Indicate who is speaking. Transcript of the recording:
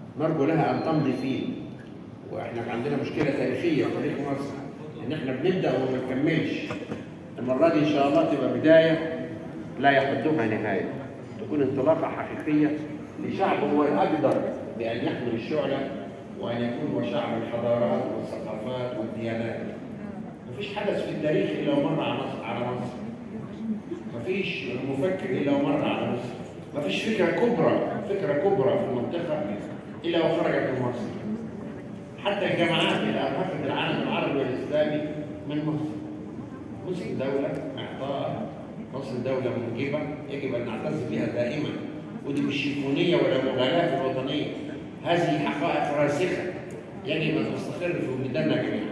Speaker 1: نرجو لها ان تمضي فيه واحنا عندنا مشكله تاريخيه في تاريخ مصر ان احنا بنبدا وما بنكملش المره دي ان شاء الله تبقى بدايه لا يحدها نهايه تكون انطلاقه حقيقيه لشعب هو الاقدر بان يحمل الشعله وان يكون هو شعب الحضارات والثقافات والديانات مفيش حدث في التاريخ الا ومر على مصر على مصر مفيش مفكر الا ومر على مصر مفيش فكره كبرى فكره كبرى في المنطقه الا وخرجت من مصر حتى الجامعات اللي ارهقت العالم العربي والاسلامي من مصر مصر دوله معطاء مصر دوله منجبه يجب ان نعتز بها دائما ودي مش شيفونيه ولا مغالاه في الوطنيه هذه حقائق راسخه يجب ان تستقر في بلداننا جميعا